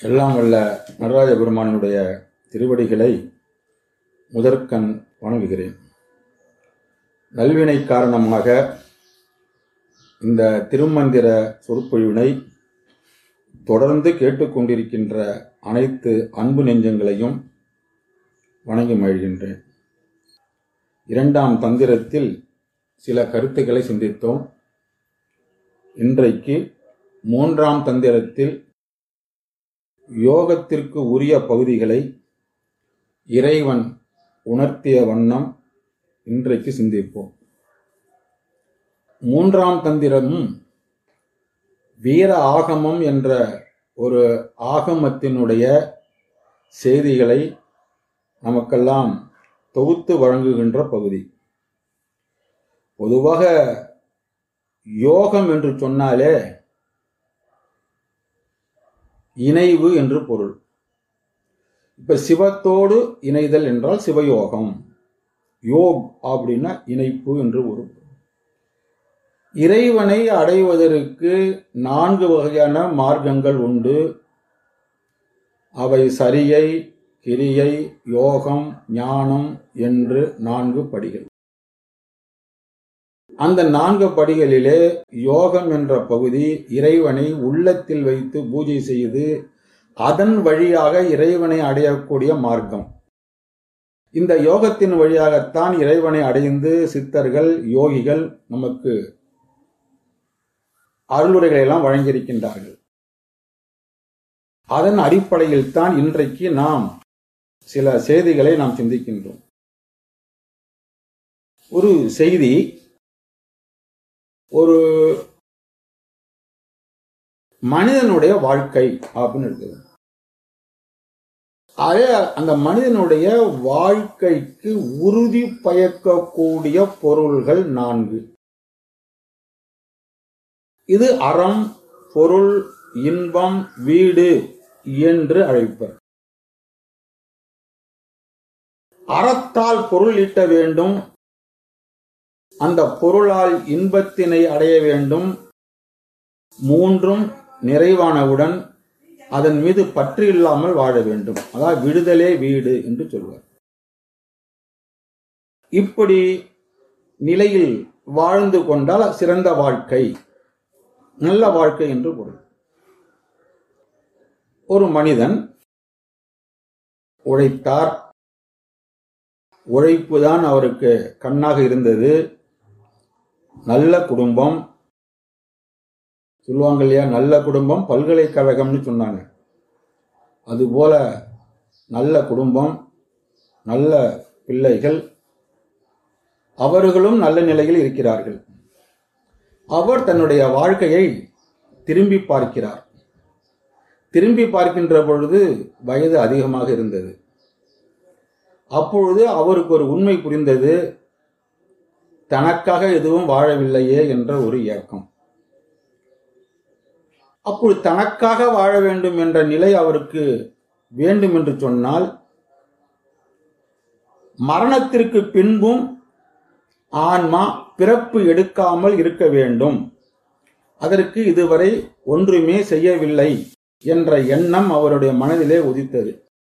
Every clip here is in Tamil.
எல்லாம் வல்ல நடராஜ பெருமானுடைய திருவடிகளை முதற்கண் வணங்குகிறேன் நல்வினை காரணமாக இந்த திருமந்திர சொற்பொழிவினை தொடர்ந்து கேட்டுக்கொண்டிருக்கின்ற அனைத்து அன்பு நெஞ்சங்களையும் வணங்கி மகிழ்கின்றேன் இரண்டாம் தந்திரத்தில் சில கருத்துக்களை சிந்தித்தோம் இன்றைக்கு மூன்றாம் தந்திரத்தில் யோகத்திற்கு உரிய பகுதிகளை இறைவன் உணர்த்திய வண்ணம் இன்றைக்கு சிந்திப்போம் மூன்றாம் தந்திரமும் வீர ஆகமம் என்ற ஒரு ஆகமத்தினுடைய செய்திகளை நமக்கெல்லாம் தொகுத்து வழங்குகின்ற பகுதி பொதுவாக யோகம் என்று சொன்னாலே இணைவு என்று பொருள் இப்ப சிவத்தோடு இணைதல் என்றால் சிவயோகம் யோக் அப்படின்னா இணைப்பு என்று ஒரு பொருள். இறைவனை அடைவதற்கு நான்கு வகையான மார்க்கங்கள் உண்டு அவை சரியை கிரியை யோகம் ஞானம் என்று நான்கு படிகள் அந்த நான்கு படிகளிலே யோகம் என்ற பகுதி இறைவனை உள்ளத்தில் வைத்து பூஜை செய்து அதன் வழியாக இறைவனை அடையக்கூடிய மார்க்கம் இந்த யோகத்தின் வழியாகத்தான் இறைவனை அடைந்து சித்தர்கள் யோகிகள் நமக்கு அருளுரைகளை எல்லாம் வழங்கியிருக்கின்றார்கள் அதன் அடிப்படையில் தான் இன்றைக்கு நாம் சில செய்திகளை நாம் சிந்திக்கின்றோம் ஒரு செய்தி ஒரு மனிதனுடைய வாழ்க்கை அப்படின்னு இருக்குது அதே அந்த மனிதனுடைய வாழ்க்கைக்கு உறுதி பயக்கக்கூடிய பொருள்கள் நான்கு இது அறம் பொருள் இன்பம் வீடு என்று அழைப்பர் அறத்தால் பொருள் ஈட்ட வேண்டும் அந்த பொருளால் இன்பத்தினை அடைய வேண்டும் மூன்றும் நிறைவானவுடன் அதன் மீது பற்று இல்லாமல் வாழ வேண்டும் அதாவது விடுதலே வீடு என்று சொல்வார் இப்படி நிலையில் வாழ்ந்து கொண்டால் சிறந்த வாழ்க்கை நல்ல வாழ்க்கை என்று பொருள் ஒரு மனிதன் உழைத்தார் உழைப்பு தான் அவருக்கு கண்ணாக இருந்தது நல்ல குடும்பம் சொல்லுவாங்க இல்லையா நல்ல குடும்பம் பல்கலைக்கழகம்னு சொன்னாங்க அதுபோல நல்ல குடும்பம் நல்ல பிள்ளைகள் அவர்களும் நல்ல நிலையில் இருக்கிறார்கள் அவர் தன்னுடைய வாழ்க்கையை திரும்பி பார்க்கிறார் திரும்பி பார்க்கின்ற பொழுது வயது அதிகமாக இருந்தது அப்பொழுது அவருக்கு ஒரு உண்மை புரிந்தது தனக்காக எதுவும் வாழவில்லையே என்ற ஒரு ஏக்கம் அப்பொழுது தனக்காக வாழ வேண்டும் என்ற நிலை அவருக்கு வேண்டும் என்று சொன்னால் மரணத்திற்கு பின்பும் ஆன்மா பிறப்பு எடுக்காமல் இருக்க வேண்டும் அதற்கு இதுவரை ஒன்றுமே செய்யவில்லை என்ற எண்ணம் அவருடைய மனதிலே உதித்தது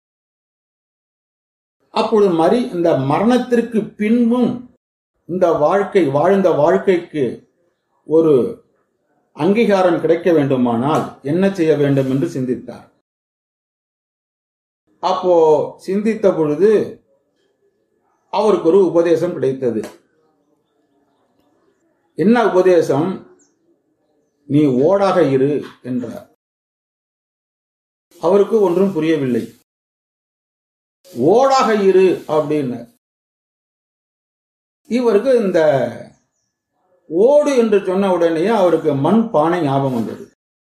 அப்பொழுது மறி இந்த மரணத்திற்கு பின்பும் இந்த வாழ்க்கை வாழ்ந்த வாழ்க்கைக்கு ஒரு அங்கீகாரம் கிடைக்க வேண்டுமானால் என்ன செய்ய வேண்டும் என்று சிந்தித்தார் அப்போ சிந்தித்த பொழுது அவருக்கு ஒரு உபதேசம் கிடைத்தது என்ன உபதேசம் நீ ஓடாக இரு என்றார் அவருக்கு ஒன்றும் புரியவில்லை ஓடாக இரு அப்படின்னு இவருக்கு இந்த ஓடு என்று சொன்ன உடனே அவருக்கு மண் பானை ஞாபகம் வந்தது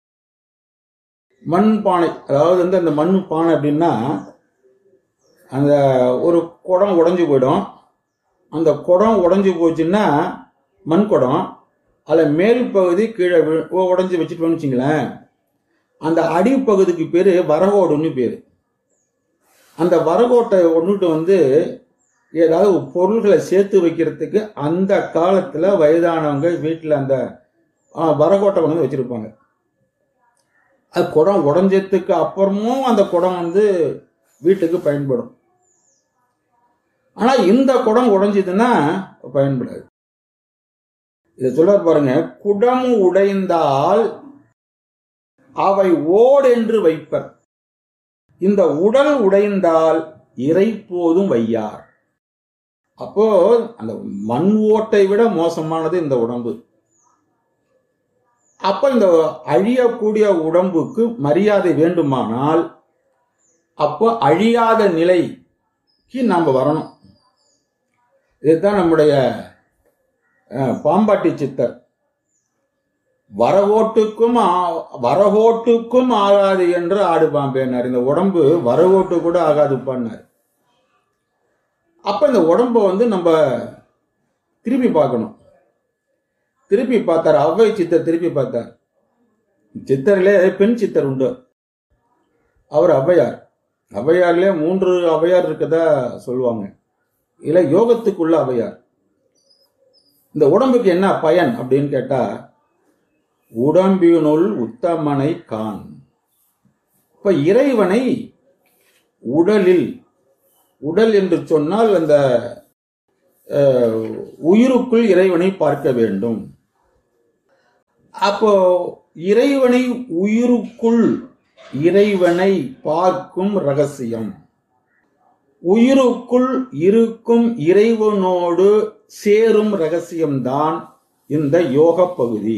மண் பானை அதாவது வந்து அந்த மண் பானை அப்படின்னா அந்த ஒரு குடம் உடைஞ்சு போயிடும் அந்த குடம் உடைஞ்சு போச்சுன்னா மண் குடம் அதில் மேல் பகுதி கீழே உடஞ்சி வச்சுட்டோம்னு வச்சுங்களேன் அந்த அடிப்பகுதிக்கு பேர் வரகோடுன்னு பேர் அந்த வரகோட்டை ஒன்றுட்டு வந்து ஏதாவது பொருள்களை சேர்த்து வைக்கிறதுக்கு அந்த காலத்தில் வயதானவங்க வீட்டில் அந்த ஆ, வரகோட்டை கொண்டு வந்து வச்சுருப்பாங்க அது குடம் உடஞ்சதுக்கு அப்புறமும் அந்த குடம் வந்து வீட்டுக்கு பயன்படும் ஆனா இந்த குடம் உடைஞ்சதுன்னா பயன்படாது இதை சொல்றார் பாருங்க குடம் உடைந்தால் அவை ஓடென்று வைப்பர் இந்த உடல் உடைந்தால் இறை போதும் வையார் அப்போ அந்த மண் ஓட்டை விட மோசமானது இந்த உடம்பு அப்ப இந்த அழியக்கூடிய உடம்புக்கு மரியாதை வேண்டுமானால் அப்போ அழியாத நிலைக்கு நாம் வரணும் இதுதான் நம்முடைய அஹ், பாம்பாட்டி சித்தர் வரவோட்டுக்கும் ஆ- வரவோட்டுக்கும் ஆகாது என்று ஆடு பாம்பேனார் இந்த உடம்பு வரவோட்டு கூட ஆகாதுப்பான்னார் அப்ப இந்த உடம்ப வந்து நம்ம திருப்பி பார்க்கணும் திருப்பி பார்த்தார் அவ்வை சித்தர் திருப்பி பார்த்தார் சித்தரிலே பெண் சித்தர் உண்டு அவர் ஔவையார் ஔவையார்லே மூன்று ஔவையார் இருக்கதா சொல்லுவாங்க இல்ல யோகத்துக்குள்ள ஔவையார் இந்த உடம்புக்கு என்ன பயன் அப்படின்னு கேட்டா உடம்பினுள் உத்தமனை கான் இப்ப இறைவனை உடலில் உடல் என்று சொன்னால் அந்த அஹ், உயிருக்குள் இறைவனை பார்க்க வேண்டும் அப்போ இறைவனை உயிருக்குள் இறைவனை பார்க்கும் ரகசியம் உயிருக்குள் இருக்கும் இறைவனோடு சேரும் ரகசியம்தான் இந்த யோக பகுதி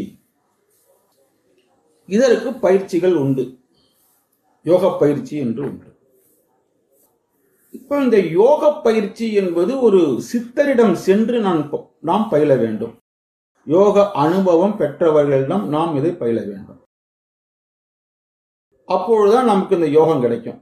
இதற்கு பயிற்சிகள் உண்டு யோக பயிற்சி என்று உண்டு இப்ப இந்த யோக பயிற்சி என்பது ஒரு சித்தரிடம் சென்று நான் ப- நாம் பயில வேண்டும் யோக அனுபவம் பெற்றவர்களிடம் நாம் இதை பயில வேண்டும் அப்பொழுதுதான் நமக்கு இந்த யோகம் கிடைக்கும்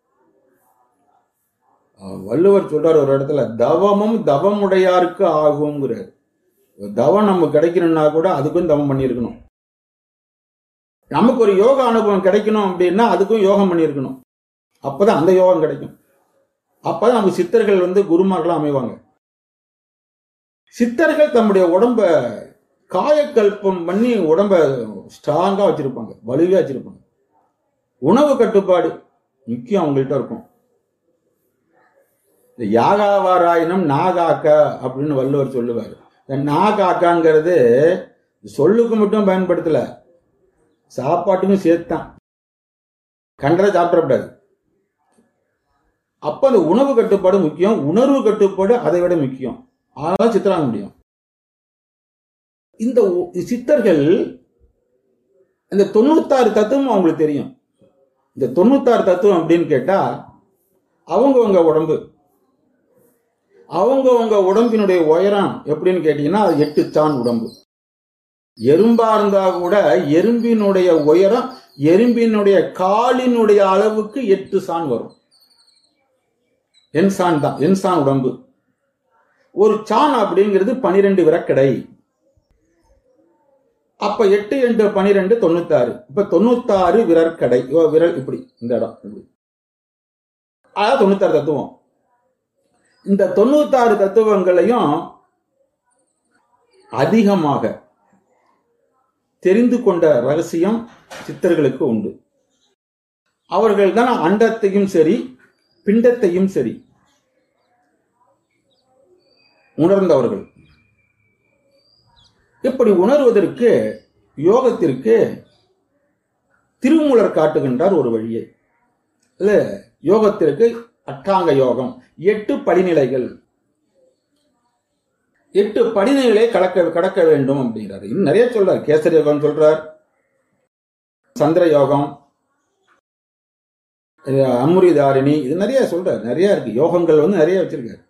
அஹ் வள்ளுவர் சொல்றார் ஒரு இடத்துல தவமும் தவமுடையாருக்கு ஆகுங்கிறார் தவம் நமக்கு கிடைக்கணும்னா கூட அதுக்கும் தவம் பண்ணியிருக்கணும் நமக்கு ஒரு யோக அனுபவம் கிடைக்கணும் அப்படின்னா அதுக்கும் யோகம் பண்ணியிருக்கணும் அப்பதான் அந்த யோகம் கிடைக்கும் அப்பதான் நமக்கு சித்தர்கள் வந்து குருமார்களா அமைவாங்க சித்தர்கள் தம்முடைய உடம்ப காயக்கல்பம் பண்ணி உடம்ப ஸ்ட்ராங்கா வச்சிருப்பாங்க வலுவா வச்சிருப்பாங்க உணவு கட்டுப்பாடு முக்கியம் அவங்கள்ட்ட இருக்கும் இந்த யாகாவாராயினம் நாகாக்க அப்படின்னு வள்ளுவர் சொல்லுவார் இந்த நாகாக்காங்கிறது சொல்லுக்கு மட்டும் பயன்படுத்தல சாப்பாட்டுக்கும் சேர்த்தான் கண்டதை சாப்பிடக்கூடாது அப்ப அந்த உணவு கட்டுப்பாடு முக்கியம் உணர்வு கட்டுப்பாடு அதை விட முக்கியம் அதனால சித்தராக முடியும் இந்த உ- சித்தர்கள் இந்த தொண்ணூத்தாறு தத்துவம் அவங்களுக்கு தெரியும் இந்த தொண்ணூத்தாறு தத்துவம் அப்படின்னு கேட்டா அவங்கவங்க உடம்பு அவங்கவங்க உடம்பினுடைய உயரம் எப்படின்னு கேட்டீங்கன்னா அது எட்டு சான் உடம்பு எறும்பா இருந்தா கூட எறும்பினுடைய உயரம் எறும்பினுடைய காலினுடைய அளவுக்கு எட்டு சான் வரும் என்சான் தான் என்சான் உடம்பு ஒரு சான் அப்படிங்கிறது பனிரெண்டு விரக்கடை அப்ப எட்டு எட்டு பனிரெண்டு தொண்ணூத்தாறு இப்ப தொண்ணூத்தாறு விரற்கடை ஓ, விரல் இப்படி இந்த இடம் இப்படி அதாவது தொண்ணூத்தாறு தத்துவம் இந்த தொண்ணூத்தாறு தத்துவங்களையும் அதிகமாக தெரிந்து கொண்ட ரகசியம் சித்தர்களுக்கு உண்டு அவர்கள் தான் அண்டத்தையும் சரி பிண்டத்தையும் சரி உணர்ந்தவர்கள் இப்படி உணர்வதற்கு யோகத்திற்கு திருமூலர் காட்டுகின்றார் ஒரு வழியை இல்ல யோகத்திற்கு அட்டாங்க யோகம் எட்டு படிநிலைகள் எட்டு படிநிலைகளை கடக்க கடக்க வேண்டும் அப்படிங்கிறார் இன்னும் நிறைய சொல்றார் கேசரி யோகம் சொல்றார் சந்திர யோகம் இது அமுரிதாரிணி இது நிறைய சொல்றார் நிறைய இருக்கு யோகங்கள் வந்து நிறைய வச்சிருக்காரு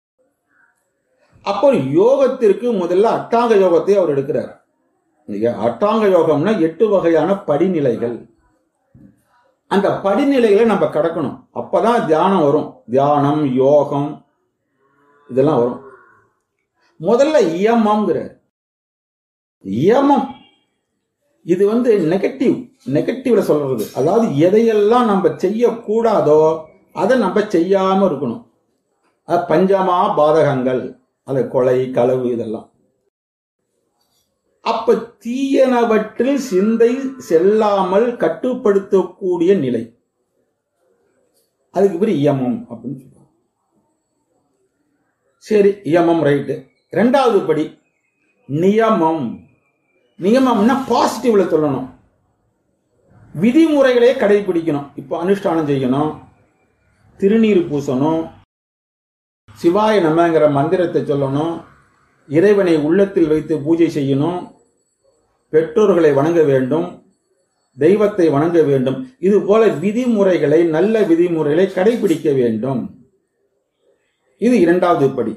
அப்போ யோகத்திற்கு முதல்ல அட்டாங்க யோகத்தை அவர் எடுக்கிறார் நீங்க அட்டாங்க யோகம்னா எட்டு வகையான படிநிலைகள் அந்த படிநிலைகளை நம்ம கடக்கணும் அப்பதான் தியானம் வரும் தியானம் யோகம் இதெல்லாம் வரும் முதல்ல இயமம்ங்கிறார் இயமம் இது வந்து நெகட்டிவ் நெகட்டிவ்ல சொல்றது அதாவது எதையெல்லாம் நம்ம செய்யக்கூடாதோ அதை நம்ம செய்யாம இருக்கணும் அது பஞ்சமா பாதகங்கள் அது கொலை களவு இதெல்லாம் அப்ப தீயனவற்றில் சிந்தை செல்லாமல் கட்டுப்படுத்தக்கூடிய நிலை அதுக்கு பேர் இயமம் அப்படின்னு சொல்லுவாங்க சரி இயமம் ரைட்டு ரெண்டாவது படி நியமம் நியமம்னா பாசிட்டிவ்ல சொல்லணும் விதிமுறைகளே கடைபிடிக்கணும் இப்போ அனுஷ்டானம் செய்யணும் திருநீர் பூசணும் சிவாய நமங்கிற மந்திரத்தை சொல்லணும் இறைவனை உள்ளத்தில் வைத்து பூஜை செய்யணும் பெற்றோர்களை வணங்க வேண்டும் தெய்வத்தை வணங்க வேண்டும் இது போல விதிமுறைகளை நல்ல விதிமுறைகளை கடைபிடிக்க வேண்டும் இது இரண்டாவது படி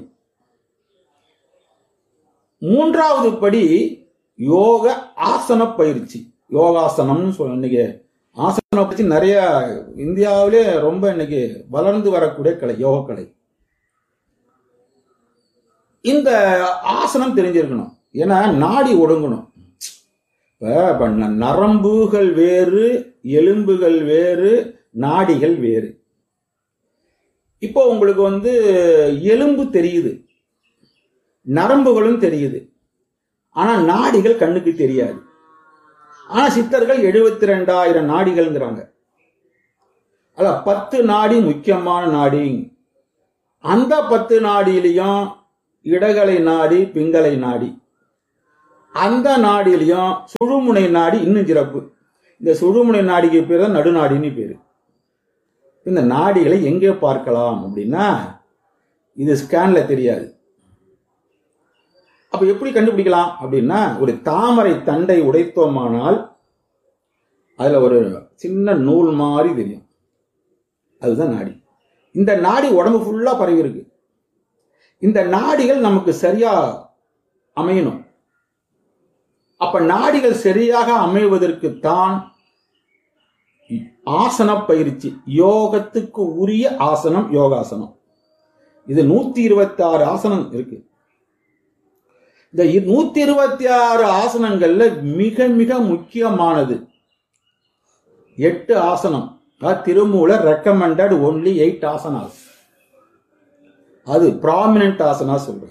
மூன்றாவது படி யோக ஆசன பயிற்சி யோகாசனம்னு சொல்ல இன்னைக்கு ஆசன பயிற்சி நிறைய இந்தியாவிலே ரொம்ப இன்னைக்கு வளர்ந்து வரக்கூடிய கலை யோக கலை இந்த ஆசனம் தெரிஞ்சிருக்கணும் ஏன்னா நாடி ஒடுங்கணும் இப்ப இப்ப ந- நரம்புகள் வேறு எலும்புகள் வேறு நாடிகள் வேறு இப்போ உங்களுக்கு வந்து எலும்பு தெரியுது நரம்புகளும் தெரியுது ஆனா நாடிகள் கண்ணுக்கு தெரியாது ஆனா சித்தர்கள் எழுபத்தி ரெண்டாயிரம் நாடிகள்ங்கிறாங்க அல்ல பத்து நாடி முக்கியமான நாடி அந்த பத்து நாடியிலையும் இடகலை நாடி பிங்களை நாடி அந்த நாடியிலையும் சுழுமுனை நாடி இன்னும் சிறப்பு இந்த சுழுமுனை நாடிக்கு பேர் தான் நடுநாடின்னு பேரு இந்த நாடிகளை எங்கே பார்க்கலாம் அப்படின்னா இது ஸ்கேன்ல தெரியாது அப்ப எப்படி கண்டுபிடிக்கலாம் அப்படின்னா ஒரு தாமரை தண்டை உடைத்தோமானால் அதுல ஒரு சின்ன நூல் மாதிரி தெரியும் அதுதான் நாடி இந்த நாடி உடம்பு ஃபுல்லா பரவி இருக்கு இந்த நாடிகள் நமக்கு சரியா அமையணும் அப்ப நாடிகள் சரியாக அமைவதற்கு தான் ஆசன பயிற்சி யோகத்துக்கு உரிய ஆசனம் யோகாசனம் இது நூத்தி இருபத்தி ஆறு ஆசனம் இருக்கு இந்த நூத்தி இருபத்தி ஆறு ஆசனங்கள்ல மிக மிக முக்கியமானது எட்டு ஆசனம் அதாவது Thirumoolar recommended only eight asanas அது ப்ராமினன்ட் ஆசனா சொல்றேன்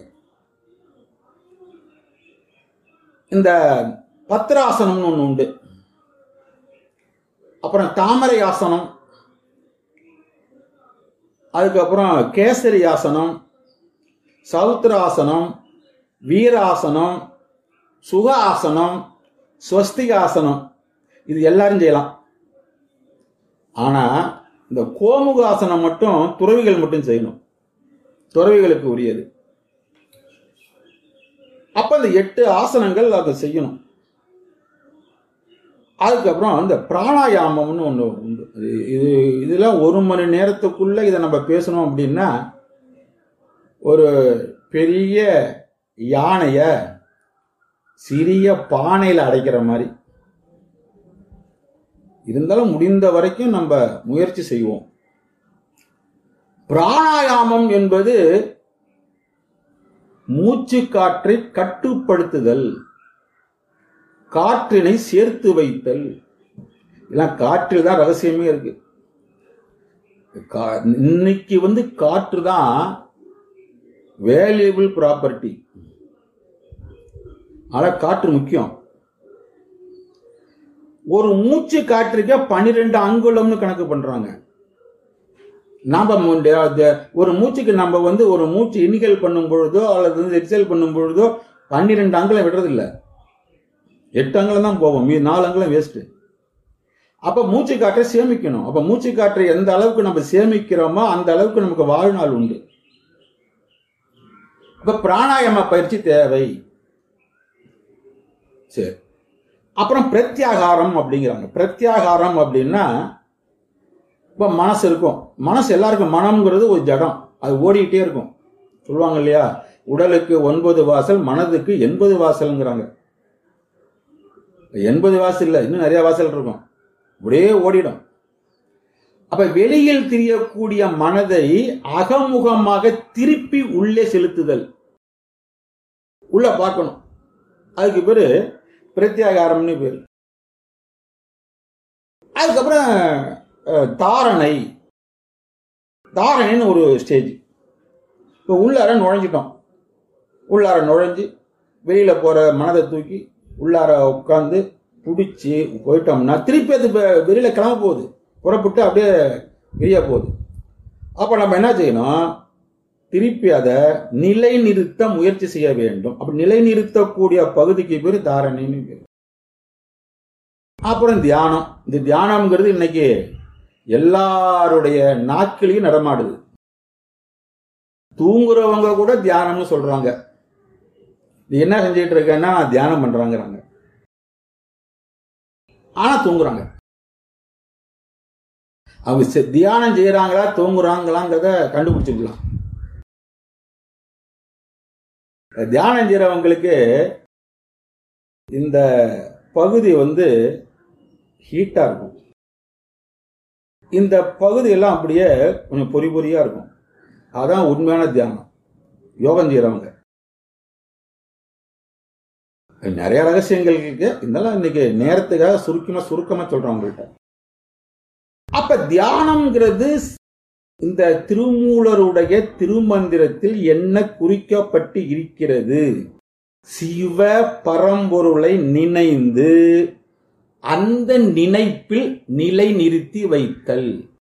இந்த பத்திராசனம்னு ஒன்று உண்டு அப்புறம் தாமரை ஆசனம் அதுக்கப்புறம் கேசரி ஆசனம் சௌத்திராசனம் வீராசனம் சுக ஆசனம் ஸ்வஸ்திகாசனம் இது எல்லாரும் செய்யலாம் ஆனா இந்த கோமுகாசனம் மட்டும் துறவிகள் மட்டும் செய்யணும் துறவிகளுக்கு உரியது அப்ப இந்த எட்டு ஆசனங்கள் அதை செய்யணும் அதுக்கப்புறம் இந்த பிராணாயாமம்னு ஒன்று உண்டு இது இது இதெல்லாம் ஒரு மணி நேரத்துக்குள்ள இதை நம்ம பேசணும் அப்படின்னா ஒரு பெரிய யானைய சிறிய பானையில் அடைக்கிற மாதிரி இருந்தாலும் முடிந்த வரைக்கும் நம்ம முயற்சி செய்வோம் பிராணாயாமம் என்பது மூச்சு காற்றை கட்டுப்படுத்துதல் காற்றினை சேர்த்து வைத்தல் இதெல்லாம் காற்றில் தான் ரகசியமே இருக்கு கா- இன்னைக்கு வந்து காற்று தான் வேல்யூபிள் ப்ராப்பர்ட்டி ஆனா காற்று முக்கியம் ஒரு மூச்சு காற்றுக்கு பன்னிரெண்டு அங்குலம்னு கணக்கு பண்றாங்க நாம முண்ட- அது ஒரு மூச்சுக்கு நம்ம வந்து ஒரு மூச்சு இனிகல் பண்ணும் பொழுதோ அல்லது வந்து எக்ஸல் பண்ணும் பொழுதோ பன்னிரெண்டு அங்குலம் விடுறது இல்ல எட்டு அங்குலம் தான் போவோம் மீதி நாலு அங்குலம் வேஸ்ட் அப்ப மூச்சு காற்றை சேமிக்கணும் அப்ப மூச்சு காற்றை எந்த அளவுக்கு நம்ம சேமிக்கிறோமோ அந்த அளவுக்கு நமக்கு வாழ்நாள் உண்டு அப்ப பிராணாயாம பயிற்சி தேவை சரி அப்புறம் பிரத்யாகாரம் அப்படிங்கிறாங்க பிரத்யாகாரம் அப்படின்னா இப்போ மனசு இருக்கும் மனசு எல்லாருக்கும் மனம்ங்கிறது ஒரு ஜடம் அது ஓடிக்கிட்டே இருக்கும் சொல்லுவாங்க இல்லையா உடலுக்கு ஒன்பது வாசல் மனதுக்கு எண்பது வாசல்ங்கிறாங்க எண்பது வாசல் இல்லை இன்னும் நிறைய வாசல் இருக்கும் அப்படியே ஓடிடும் அப்ப வெளியில் தெரியக்கூடிய மனதை அகமுகமாக திருப்பி உள்ளே செலுத்துதல் உள்ள பார்க்கணும் அதுக்கு பேரு பிரத்யாகாரம்னு பேரு அதுக்கப்புறம் அஹ், தாரணை தாரணைன்னு ஒரு ஸ்டேஜ் இப்போ உள்ளார நுழைஞ்சிட்டோம் உள்ளார நுழைஞ்சு வெளியில போற மனதை தூக்கி உள்ளார உட்காந்து பிடிச்சி போயிட்டோம்னா திருப்பி அது வெ- வெளியில கிளம்ப போகுது புறப்பட்டு அப்படியே வெளியே போகுது அப்ப நம்ம என்ன செய்யணும் திருப்பி அதை நிலைநிறுத்த முயற்சி செய்ய வேண்டும் அப்படி நிலைநிறுத்தக்கூடிய பகுதிக்கு பேர் தாரணைன்னு பேர் அப்புறம் தியானம் இந்த தியானம்ங்கிறது இன்னைக்கு எல்லாருடைய நாட்களையும் நடமாடுது தூங்குறவங்க கூட தியானம்னு சொல்றாங்க நீ என்ன செஞ்சுட்டு இருக்கேன்னா நான் தியானம் பண்றாங்கிறாங்க ஆனா தூங்குறாங்க அவங்க செ- தியானம் செய்யறாங்களா தூங்குறாங்களாங்கிறத கண்டுபிடிச்சுக்கலாம் தியானம் செய்யறவங்களுக்கு இந்த பகுதி வந்து ஹீட்டா இருக்கும் இந்த பகுதி எல்லாம் அப்படியே கொஞ்சம் பொறி பொறியா இருக்கும் அதான் உண்மையான தியானம் யோகம் செய்யறவங்க நிறைய ரகசியங்கள் இருக்கு இதெல்லாம் இன்னைக்கு நேரத்துக்காக சுருக்கமா சுருக்கமா சொல்றேன் உங்கள்கிட்ட அப்ப தியானம்ங்கிறது இந்த திருமூலருடைய திருமந்திரத்தில் என்ன குறிக்கப்பட்டு இருக்கிறது சிவ பரம்பொருளை நினைந்து அந்த நினைப்பில் நிலை நிறுத்தி வைத்தல்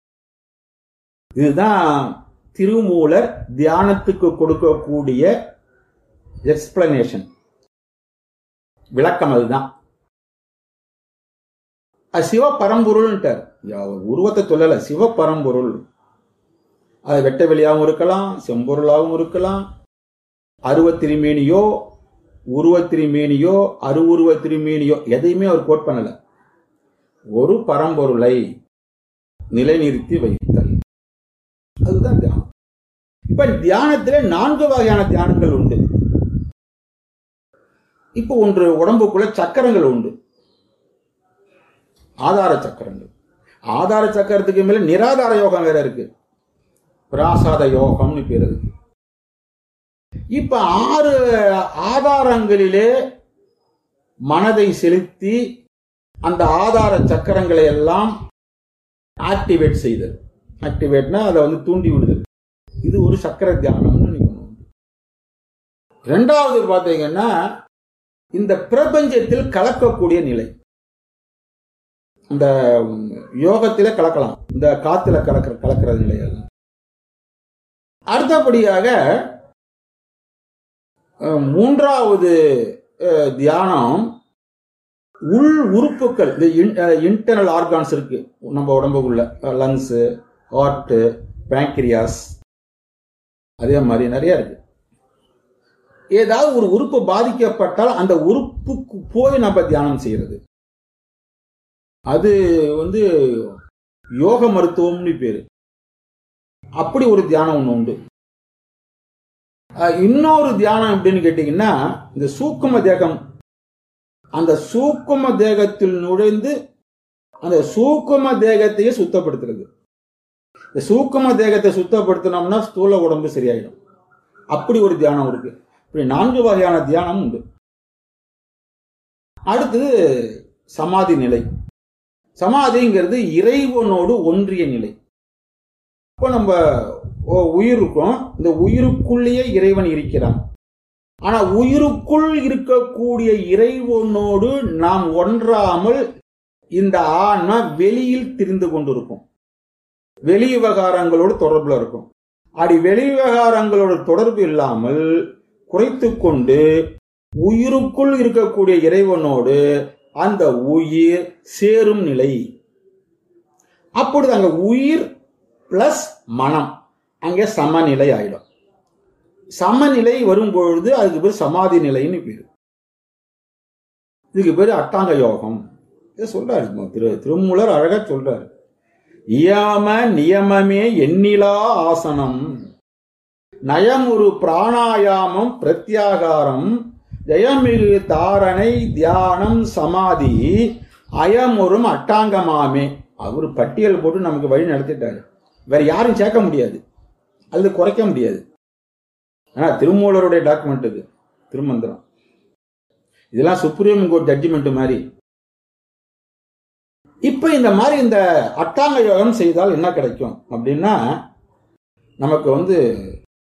இதுதான் திருமூலர் தியானத்துக்கு கொடுக்கக்கூடிய எக்ஸ்பிளனேஷன் விளக்கம் அதுதான் அது சிவ பரம்பொருள்ன்ட்டார் அவர் உருவத்தை சொல்லல சிவ பரம்பொருள் அது வெட்ட வெளியாகவும் இருக்கலாம் செம்பொருளாகவும் இருக்கலாம் அருவத் திருமேனியோ உருவத் திருமேனியோ அருவுருவ திருமேனியோ எதையுமே அவர் கோட் பண்ணல ஒரு பரம்பொருளை நிலைநிறுத்தி வைத்தல் அதுதான் தியானம் இப்ப தியானத்திலே நான்கு வகையான தியானங்கள் உண்டு இப்போ ஒன்று உடம்புக்குள்ள சக்கரங்கள் உண்டு ஆதார சக்கரங்கள் ஆதார சக்கரத்துக்கு மேல நிராதார யோகம் வேற இருக்கு பிராசாத யோகம்னு பேர் இருக்கு இப்ப ஆறு ஆதாரங்களிலே மனதை செலுத்தி அந்த ஆதார சக்கரங்களை எல்லாம் ஆக்டிவேட் செய்தல் ஆக்டிவேட்னா அதை வந்து தூண்டி விடுதல் இது ஒரு சக்கர தியானம்னு நீங்க ஒண்ணு. ரெண்டாவது பாத்தீங்கன்னா இந்த பிரபஞ்சத்தில் கலக்கக்கூடிய நிலை இந்த யோகத்தில கலக்கலாம் இந்த காத்துல கலக்கிற கலக்கிற நிலை அது அடுத்தபடியாக அஹ், மூன்றாவது அஹ், தியானம் உள் உறுப்புகள் இந்த இன்டர்னல் ஆர்கான்ஸ் இருக்கு நம்ம உடம்புக்குள்ள லங்ஸ் ஹார்ட் பேங்க்ரியாஸ் அதே மாதிரி நிறைய இருக்கு ஏதாவது ஒரு உறுப்பு பாதிக்கப்பட்டால் அந்த உறுப்புக்கு போய் நம்ம தியானம் செய்யறது அது வந்து யோக மருத்துவம்னு பேரு அப்படி ஒரு தியானம் ஒண்ணு உண்டு அஹ் இன்னொரு தியானம் எப்படின்னு கேட்டீங்கன்னா இந்த சூக்கும தேகம் அந்த சூக்கும தேகத்தில் நுழைந்து அந்த சூக்கும தேகத்தையே சுத்தப்படுத்துறது இந்த சூக்கும தேகத்தை சுத்தப்படுத்தினோம்னா ஸ்தூல உடம்பு சரியாயிடும் அப்படி ஒரு தியானம் இருக்கு இப்படி நான்கு வகையான தியானம் உண்டு அடுத்தது சமாதி நிலை சமாதிங்கிறது இறைவனோடு ஒன்றிய நிலை இப்போ நம்ம ஒ- உயிர் இருக்கோம் இந்த உயிருக்குள்ளேயே இறைவன் இருக்கிறான் ஆனா உயிருக்குள் இருக்கக்கூடிய இறைவனோடு நாம் ஒன்றாமல் இந்த ஆன்மா வெளியில் திரிந்து கொண்டிருக்கும் வெளி விவகாரங்களோடு தொடர்புல இருக்கும் அப்படி வெளி விவகாரங்களோட தொடர்பு இல்லாமல் குறைத்து கொண்டு உயிருக்குள் இருக்கக்கூடிய இறைவனோடு அந்த உயிர் சேரும் நிலை அப்பொழுது அங்க உயிர் பிளஸ் மனம் அங்கே சமநிலை ஆயிடும் சமநிலை வரும்பொழுது அதுக்கு பேர் சமாதி நிலைன்னு பேரு இதுக்கு பேரு அட்டாங்க யோகம் இதை சொல்றாரு இப்போ திரு திருமூலர் அழகா சொல்றாரு இயாம நியமமே எண்ணிலா ஆசனம் நயமுறு பிராணாயாமம் பிரத்யாகாரம் ஜெயமிகு தாரணை தியானம் சமாதி அயமுறும் அட்டாங்கமாமே அவர் பட்டியல் போட்டு நமக்கு வழி நடத்திட்டாரு வேற யாரும் சேர்க்க முடியாது அல்லது குறைக்க முடியாது ஆனா திருமூலருடைய டாக்குமெண்ட் இது திருமந்திரம் இதெல்லாம் சுப்ரீம் கோர்ட் ஜட்ஜ்மெண்ட் மாதிரி இப்ப இந்த மாதிரி இந்த அட்டாங்க யோகம் செய்தால் என்ன கிடைக்கும் அப்படின்னா நமக்கு வந்து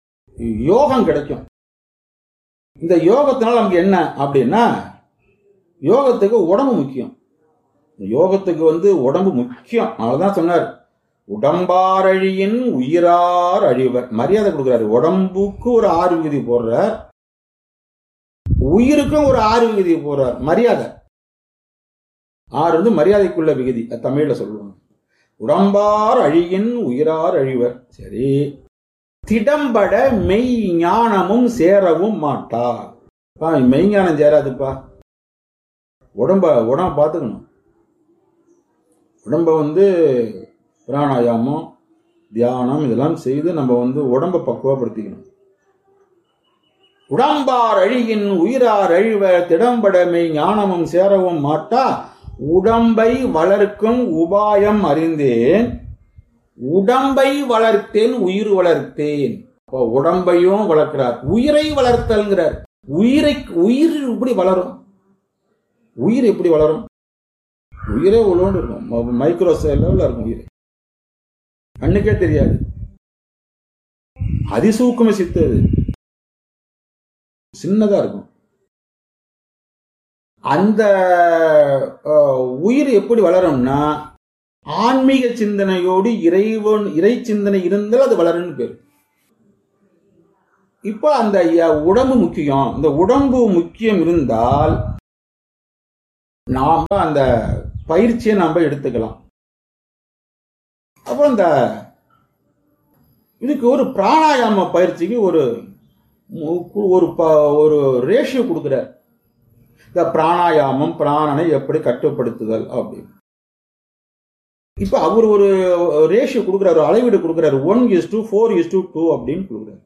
யோகம் கிடைக்கும் இந்த யோகத்தினால நமக்கு என்ன அப்படின்னா யோகத்துக்கு உடம்பு முக்கியம் யோகத்துக்கு வந்து உடம்பு முக்கியம் அதான் சொன்னார் உடம்பார் அழியின் உயிரார் அழிவர் மரியாதை கொடுக்குறாரு உடம்புக்கு ஒரு ஆறு விகுதி போடுறார் உயிருக்கும் ஒரு ஆறு விகுதி போடுறார் மரியாதை ஆறு வந்து மரியாதைக்குள்ள விகுதி அது தமிழ்ல சொல்லுவாங்க உடம்பார் அழியின் உயிரார் அழிவர் சரி திடம்பட மெய் ஞானமும் சேரவும் மாட்டா பா, மெய்ஞானம் சேராதுப்பா உடம்ப உடம்ப பார்த்துக்கணும் உடம்ப வந்து பிராணாயாமம் தியானம் இதெல்லாம் செய்து நம்ம வந்து உடம்ப பக்குவப்படுத்திக்கணும் உடம்பார் அழியின் உயிரார் அழிவர் திடம்படமை ஞானமும் சேரவும் மாட்டா உடம்பை வளர்க்கும் உபாயம் அறிந்தேன் உடம்பை வளர்த்தேன் உயிர் வளர்த்தேன் அப்போ உடம்பையும் வளர்க்கிறார் உயிரை வளர்த்தல்ங்கிறார் உயிரை உயிர் எப்படி வளரும் உயிர் எப்படி வளரும் உயிரே உள்ளோண்டு இருக்கும் மைக்ரோ லெவலில் இருக்கும் உயிர் கண்ணுக்கே தெரியாது அதிசூக்கும சித்து அது சின்னதா இருக்கும் அந்த அஹ், உயிர் எப்படி வளரும்னா ஆன்மீக சிந்தனையோடு இறைவன் இறை சிந்தனை இருந்தால் அது வளரும்னு பேர் இப்போ அந்த ய- உடம்பு முக்கியம் இந்த உடம்பு முக்கியம் இருந்தால் நாம அந்த பயிற்சியை நாம எடுத்துக்கலாம் அப்புறம் இந்த இதுக்கு ஒரு பிராணாயாம பயிற்சிக்கு ஒரு மு- ஒரு ப- ஒரு ரேஷியோ கொடுக்குறார் இந்த பிராணாயாமம் பிராணனை எப்படி கட்டுப்படுத்துதல் அப்படின்னு இப்ப அவர் ஒரு ரேஷியோ கொடுக்குறாரு அளவீடு கொடுக்குறாரு one is to four is to two அப்படின்னு கொடுக்குறாரு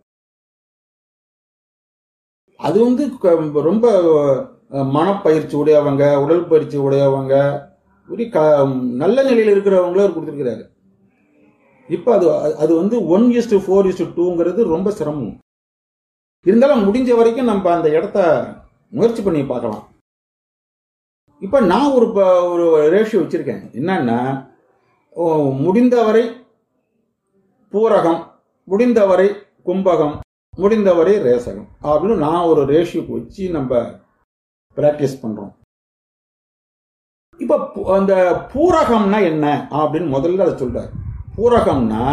அது வந்து க- ரொம்ப அஹ், மனப்பயிற்சி உடையவங்க உடல் பயிற்சி உடையவங்க ஒரு க நல்ல நிலையில் இருக்கிறவங்கள அவர் கொடுத்துருக்கிறாரு இப்போ அது அது வந்து one is to four is to டூங்கிறது ரொம்ப சிரமம் இருந்தாலும் முடிஞ்ச வரைக்கும் நம்ம அந்த இடத்த முயற்சி பண்ணி பார்க்கலாம் இப்போ நான் ஒரு ப- ஒரு ரேஷியோ வச்சிருக்கேன் என்னன்னா ஓ, முடிந்தவரை பூரகம் முடிந்தவரை கும்பகம் முடிந்தவரை ரேசகம் அப்படின்னு நான் ஒரு ரேஷியோக்கு வச்சு நம்ம பிராக்டிஸ் பண்றோம் இப்ப பு- அந்த பூரகம்னா என்ன அப்படின்னு முதல்ல அதை சொல்றாரு பூரகம்னா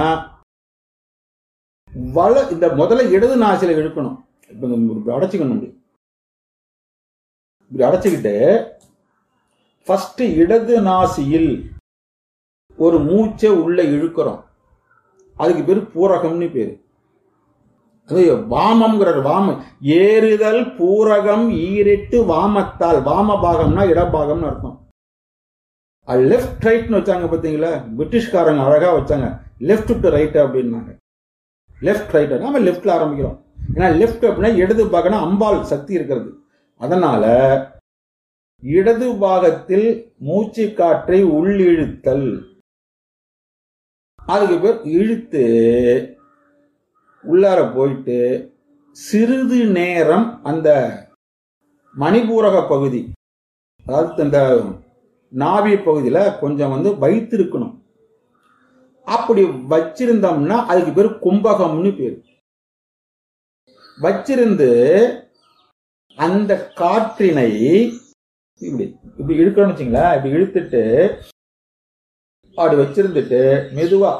வல இந்த முதல்ல இடது நாசில இழுக்கணும் இப்ப இந்த இப்படி அடைச்சிக்கணும் இப்படி. இப்படி அடைச்சிக்கிட்டு ஃபர்ஸ்ட் இடது நாசியில் ஒரு மூச்சை உள்ள இழுக்கிறோம் அதுக்கு பேர் பூரகம்னு பேரு அது வாமம்ங்கிற வாம ஏறுதல் பூரகம் ஈரெட்டு வாமத்தால் வாம பாகம்னா இடபாகம்னு அர்த்தம் லெஃப்ட் ரைட்னு வச்சாங்க பார்த்தீங்களா பிரிட்டிஷ்காரங்க அழகா வச்சாங்க லெஃப்ட் டு ரைட் அப்படின்னாங்க லெஃப்ட் ரைட் நாம லெஃப்ட்ல ஆரம்பிக்கிறோம் ஏன்னா லெஃப்ட் அப்படின்னா இடது பாகம்னா அம்பாள் சக்தி இருக்கிறது அதனால இடது பாகத்தில் மூச்சு காற்றை உள்ளிழுத்தல் அதுக்கு பேர் இழுத்து உள்ளார போயிட்டு சிறிது நேரம் அந்த மணிபூரக பகுதி அதாவது இந்த நாவி பகுதியில கொஞ்சம் வந்து வைத்திருக்கணும் அப்படி வச்சிருந்தோம்னா அதுக்கு பேர் கும்பகம்னு பேர் வச்சிருந்து அந்த காற்றினை இப்படி இப்படி இழுக்கணும்னு வச்சுங்களா இப்படி இழுத்துட்டு அப்படி வச்சிருந்துட்டு மெதுவா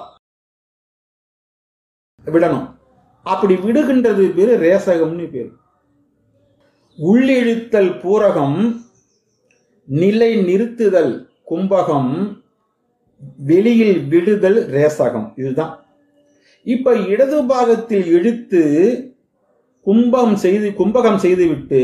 விடணும் அப்படி விடுகின்றது பேரு ரேசகம்னு பேரு உள்ளிழுத்தல் பூரகம் நிலை நிறுத்துதல் கும்பகம் வெளியில் விடுதல் ரேசகம் இதுதான் இப்ப இடது பாகத்தில் இழுத்து கும்பம் செய்து கும்பகம் செய்துவிட்டு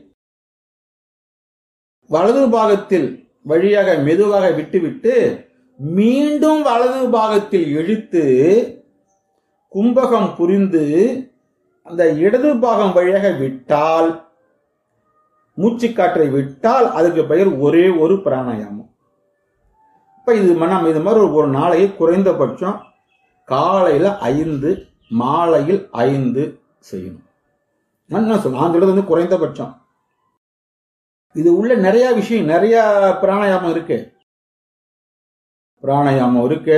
வலது பாகத்தில் வழியாக மெதுவாக விட்டுவிட்டு மீண்டும் வலது பாகத்தில் இழுத்து கும்பகம் புரிந்து அந்த இடது பாகம் வழியாக விட்டால் மூச்சுக்காற்றை விட்டால் அதுக்கு பெயர் ஒரே ஒரு பிராணாயாமம் இப்ப இது ம- நம்ம இது மாதிரி ஒரு- ஒரு நாளைக்கு குறைந்தபட்சம் காலையில ஐந்து மாலையில் ஐந்து செய்யணும் நான் என்ன சொல்றேன் நான் சொல்றது வந்து குறைந்தபட்சம் இது உள்ள நிறைய விஷயம் நிறைய பிராணாயாமம் இருக்கு பிராணாயாமம் இருக்கு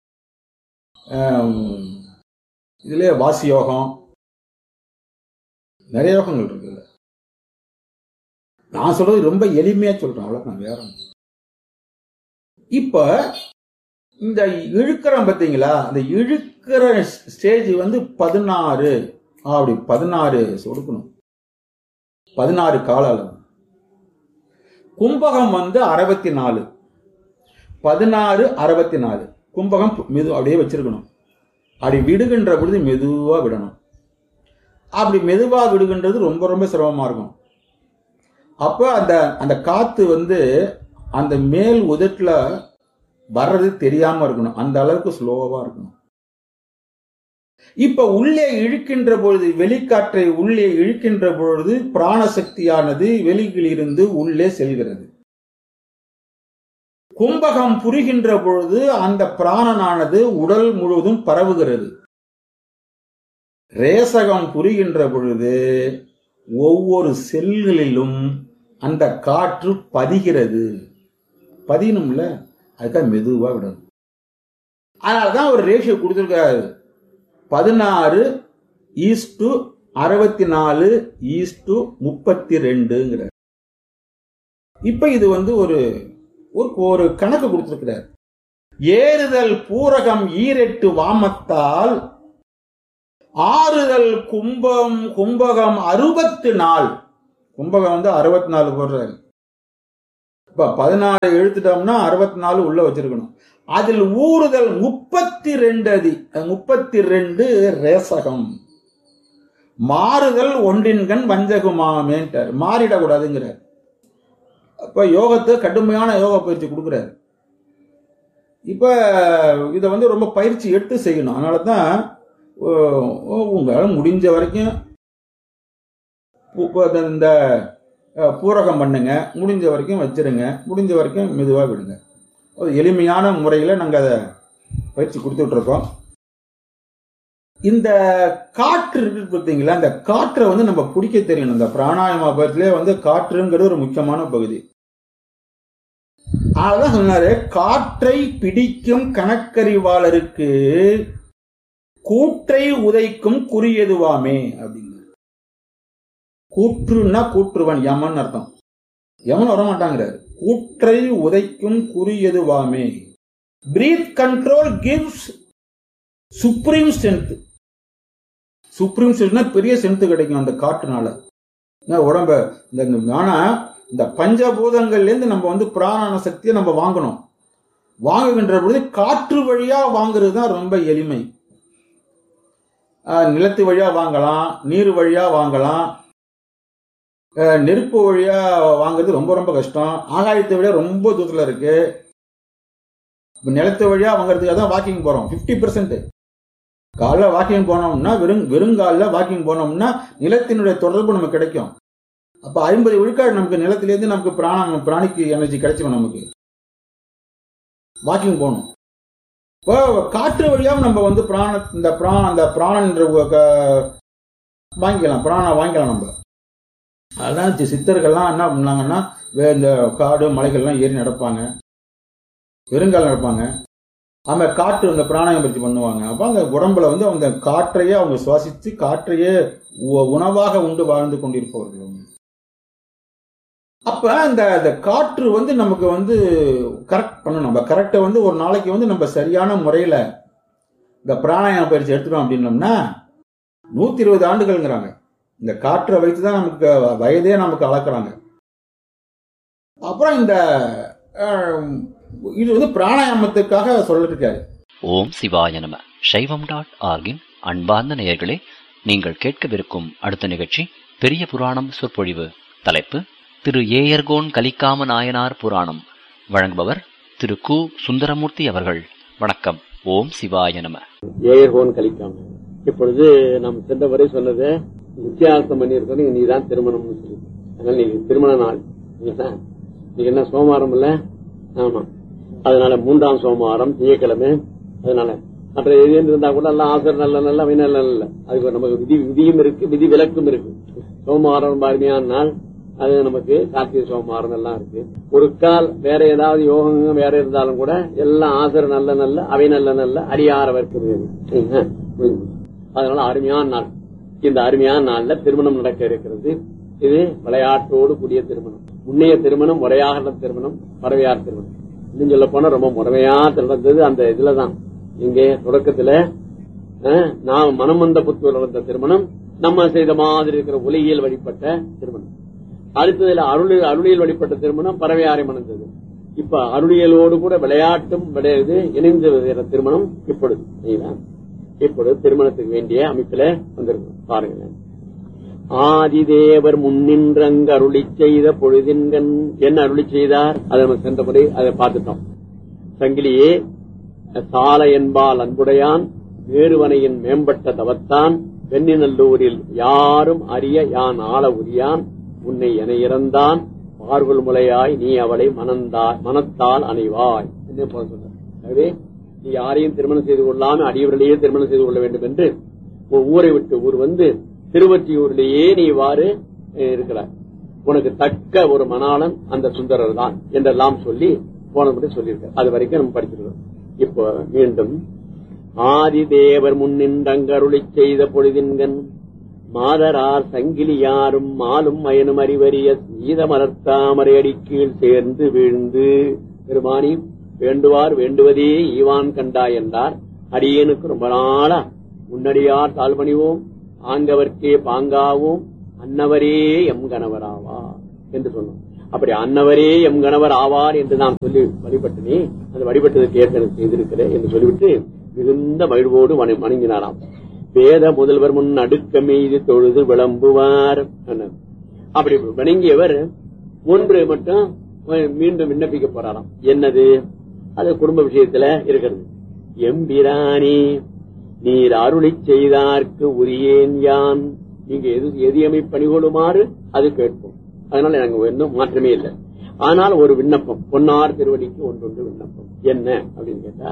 ஆம், இதுல வாசி யோகம் நிறைய யோகங்கள் இருக்குல்ல நான் சொல்றது ரொம்ப எளிமையா சொல்றேன் அவ்வளவுதான் வேற ஒண்ணும். இப்ப இந்த இழுக்கிறோம் பார்த்தீங்களா அந்த இழுக்கிற ஸ்டேஜ் வந்து பதினாறு அப்படி பதினாறு சொடுக்கணும் பதினாறு கால அளவு கும்பகம் வந்து அறுபத்தி நாலு பதினாறு அறுபத்தி நாலு கும்பகம் மெது அப்படியே வச்சிருக்கணும் அப்படி விடுகின்ற பொழுது மெதுவா விடணும் அப்படி மெதுவா விடுகின்றது ரொம்ப ரொம்ப சிரமமா இருக்கும் அப்போ அந்த அந்த காத்து வந்து அந்த மேல் உதட்டுல வர்றது தெரியாம இருக்கணும் அந்த அளவுக்கு ஸ்லோவா இருக்கணும் இப்ப உள்ளே இழுக்கின்ற பொழுது வெளிக்காற்றை உள்ளே இழுக்கின்ற பொழுது பிராணசக்தியானது வெளியிலிருந்து உள்ளே செல்கிறது கும்பகம் புரிகின்ற பொழுது அந்த பிராணனானது உடல் முழுவதும் பரவுகிறது ரேசகம் புரிகின்ற பொழுது ஒவ்வொரு செல்களிலும் அந்த காற்று பதிகிறது பதியணும்ல அதுக்காக மெதுவா விடணும் அதனாலதான் ஒரு ரேஷியோ கொடுத்துருக்காரு பதினாறு ஈஸ்டு அறுபத்தி நாலு ஈஸ்டு முப்பத்தி ரெண்டுங்கிறார் இப்ப இது வந்து ஒரு ஒரு ஒரு கணக்கு கொடுத்திருக்கிறார் ஏறுதல் பூரகம் ஈரெட்டு வாமத்தால் ஆறுதல் கும்பம் கும்பகம் அறுபத்து நாள் கும்பகம் வந்து அறுபத்தி நாலு போடுறாரு இப்ப பதினாறு எழுத்துட்டோம்னா அறுபத்தி நாலு உள்ள வச்சிருக்கணும் அதில் ஊறுதல் முப்பத்தி ரெண்டு அதி முப்பத்தி ரெண்டு ரேசகம் மாறுதல் ஒன்றின்கண் வஞ்சகுமாமேன்ட்டார் மாறிடக்கூடாதுங்கிறார் அப்ப யோகத்தை கடுமையான யோக பயிற்சி கொடுக்குறாரு இப்ப இதை வந்து ரொம்ப பயிற்சி எடுத்து செய்யணும் அதனால தான் உங்களால் முடிஞ்ச வரைக்கும் பு- இந்த அஹ், பூரகம் பண்ணுங்க முடிஞ்ச வரைக்கும் வச்சிருங்க முடிஞ்ச வரைக்கும் மெதுவாக விடுங்க ஒரு எளிமையான முறையில் நாங்கள் அதை பயிற்சி கொடுத்துட்டு இருக்கோம் இந்த காற்று இருக்கு பார்த்தீங்களா இந்த காற்றை வந்து நம்ம பிடிக்க தெரியணும் இந்த பிராணாயாம பயிற்சியிலே வந்து காற்றுங்கிறது ஒரு முக்கியமான பகுதி அதான் சொன்னாரு காற்றை பிடிக்கும் கணக்கறிவாளருக்கு கூற்றை உதைக்கும் குறியதுவாமே அப்படிங்க கூற்றுன்னா கூற்றுவன் யமன் அர்த்தம் யமன் வரமாட்டாங்கிறாரு கூற்றை உதைக்கும் குறியதுவாமே breath control gives supreme strength supreme ஸ்ட்ரென்த்னா பெரிய ஸ்ட்ரென்த் கிடைக்கும் அந்த காற்றுனால என்ன உடம்ப இந்த இந்த- ஆனா இந்த பஞ்சபூதங்கள்ல இருந்து நம்ம வந்து பிராணான சக்தியை நம்ம வாங்கணும் வாங்குகின்ற பொழுது காற்று வழியா வாங்குறது தான் ரொம்ப எளிமை ஆஹ் நிலத்து வழியா வாங்கலாம் நீர் வழியா வாங்கலாம் ஆஹ் நெருப்பு வழியா வாங்குறது ரொம்ப ரொம்ப கஷ்டம் ஆகாயத்தை விட ரொம்ப தூரத்துல இருக்கு இப்ப நிலத்து வழியா வாங்குறதுக்காக தான் வாக்கிங் போறோம் 50% பெர்சென்ட் காலைல வாக்கிங் போனோம்னா வெறும் வெறுங்காலில் வாக்கிங் போனோம்னா நிலத்தினுடைய தொடர்பு நமக்கு கிடைக்கும் அப்ப ஐம்பது விழுக்காடு நமக்கு நிலத்திலேருந்து நமக்கு பிராணம் பிராணிக்கு எனர்ஜி கிடைச்சிடும் நமக்கு வாக்கிங் போகணும் இப்போ காற்று வழியாவும் நம்ம வந்து பிராண இந்த பிரா அந்த பிராணன்ற க- வாங்கிக்கலாம் பிராணம் வாங்கிக்கலாம் நம்ம அதான் சி- சித்தர்கள்லாம் என்ன பண்ணாங்கன்னா வே- இந்த காடு மலைகள்லாம் ஏறி நடப்பாங்க வெறுங்கால் நடப்பாங்க அவங்க காற்று அந்த பிராணாயம் பயிற்சி பண்ணுவாங்க அப்ப அந்த உடம்புல வந்து அவங்க காற்றையே அவங்க சுவாசித்து காற்றையே உ- உணவாக உண்டு வாழ்ந்து கொண்டிருப்பவர்கள் அவங்க. அப்ப அந்த அந்த காற்று வந்து நமக்கு வந்து கரெக்ட் பண்ணணும் நம்ம கரெக்டை வந்து ஒரு நாளைக்கு வந்து நம்ம சரியான முறையில இந்த பிராணாயாம பயிற்சி எடுத்துட்டோம் அப்படின்னோம்னா நூத்தி இருபது ஆண்டுகள்ங்கிறாங்க இந்த காற்றை வைத்து தான் நமக்கு வயதே நமக்கு அளக்குறாங்க அப்புறம் இந்த அஹ், இது வந்து பிராணாயாமத்துக்காக சொல்லிருக்காரு ஓம் சிவாய நம சைவம் டாட் ஆர்கின் அன்பார்ந்த நேயர்களே நீங்கள் கேட்கவிருக்கும் அடுத்த நிகழ்ச்சி பெரிய புராணம் சொற்பொழிவு தலைப்பு திரு ஏயர்கோன் கலிக்காம நாயனார் புராணம் வழங்குபவர் திரு கு சுந்தரமூர்த்தி அவர்கள் வணக்கம் ஓம் சிவாய நம ஏயர்கோன் கழிக்காம இப்பொழுது நாம் சென்ற வரை சொன்னது வித்தியாசம் பண்ணியிருக்கோம் நீ தான் திருமணம்னு சொல்லி அதனால நீங்க திருமண நாள் இல்லைங்களா? நீங்க என்ன சோமவாரம் இல்ல ஆமா அதனால மூன்றாம் சோமவாரம் திங்கக்கிழமை அதனால மற்ற எது இருந்தா கூட எல்லாம் ஆசர் நல்ல நல்ல அவை நல்ல நல்ல அதுக்கு நமக்கு விதி விதியும் இருக்கு விதி விலக்கும் இருக்கு சோமவாரம் ரொம்ப அருமையான நாள் அது நமக்கு கார்த்திகை சோமவாரம் எல்லாம் இருக்கு ஒரு கால் வேற ஏதாவது யோகங்க வேற இருந்தாலும் கூட எல்லாம் ஆசர் நல்ல நல்ல அவை நல்ல நல்ல அடியாரவர்க்கு அதனால அருமையான நாள் இந்த அருமையான நாள்ல திருமணம் நடக்க இருக்கிறது இது விளையாட்டோடு கூடிய திருமணம் முன்னைய திருமணம் முறையாக நடந்த திருமணம் பறவையார் திருமணம் இன்னும் சொல்ல போனா ரொம்ப முறைமையா நடந்தது அந்த இதுலதான் இங்கே தொடக்கத்துல அஹ், நாம் மனம் வந்த புத்தூர் நடந்த திருமணம் நம்ம செய்த மாதிரி இருக்கிற உலகியல் வழிபட்ட திருமணம் அடுத்ததுல அருள் அருளியல் வழிபட்ட திருமணம் பறவையாரை மணந்தது இப்ப அருளியலோடு கூட விளையாட்டும் விளையாது இணைந்து வருகிற திருமணம் இப்பொழுது சரிங்களா? இப்பொழுது திருமணத்துக்கு வேண்டிய அமைப்புல வந்திருக்கும் பாருங்க ஆதிதேவர் முன்னின்றங்கு அருளி செய்த பொழுதின்கண் என்ன அருளி செய்தார் அதை நம்ம சென்ற முறை அதை பார்த்துட்டோம் சங்கிலியே சால என்பால் அன்புடையான் வேறுவனையின் மேம்பட்ட தவத்தான் வெண்ணிநல்லூரில் யாரும் அறிய யான் ஆள உரியான் உன்னை என இறந்தான் பார்வல் முலையாய் நீ அவளை மனந்தா மனத்தால் அணைவாய் என்று போல சொன்னார் எனவே நீ யாரையும் திருமணம் செய்து கொள்ளாம அடியவர்களையே திருமணம் செய்து கொள்ள வேண்டும் என்று ஒரு ஊரை விட்டு ஊர் வந்து திருவற்றியூரிலேயே நீ இவ்வாறு அஹ், இருக்கிறாய் உனக்கு தக்க ஒரு மணாளன் அந்த சுந்தரர் தான் என்றெல்லாம் சொல்லி போனபடி சொல்லியிருக்க அது வரைக்கும் நம்ம படிச்சிருக்கோம் இப்போ மீண்டும் ஆதிதேவர் முன்னின்றங்கருளி செய்த பொழுதின்கண் மாதரார் சங்கிலியாரும் மாலும் மயனும் அறிவறிய சீத மலர்த்தாமரை அடிக்கீழ் சேர்ந்து வீழ்ந்து பெருமானி வேண்டுவார் வேண்டுவதே ஈவான் கண்டாய் என்றார் அடியேனுக்கு ரொம்ப நாளா முன்னடியார் தாழ்பணிவோம் ஆங்கவர்க்கே பாங்காவோம் அன்னவரே எம் கணவராவா என்று சொன்னோம் அப்படி அன்னவரே எம் கணவர் ஆவார் என்று நான் சொல்லி வழிபட்டனே அந்த வழிபட்டதற்கு ஏற்கனவே செய்திருக்கிறேன் என்று சொல்லிவிட்டு மிகுந்த மகிழ்வோடு வண- வணங்கினாராம் வேத முதல்வர் முன் அடுக்க மீது தொழுது விளம்புவார் என்றார். அப்படி வணங்கியவர் ஒன்று மட்டும் மீண்டும் விண்ணப்பிக்க போறாராம் என்னது அது குடும்ப விஷயத்துல இருக்கிறது எம்பிரானி நீர் அருளி செய்தார்க்கு உரியேன் யான் நீங்க எது எதியமை பணிகொள்ளுமாறு அது கேட்போம் அதனால எனக்கு இன்னும் மாற்றமே இல்லை ஆனால் ஒரு விண்ணப்பம் பொன்னார் திருவடிக்கு ஒன்றொன்று விண்ணப்பம் என்ன அப்படின்னு கேட்டா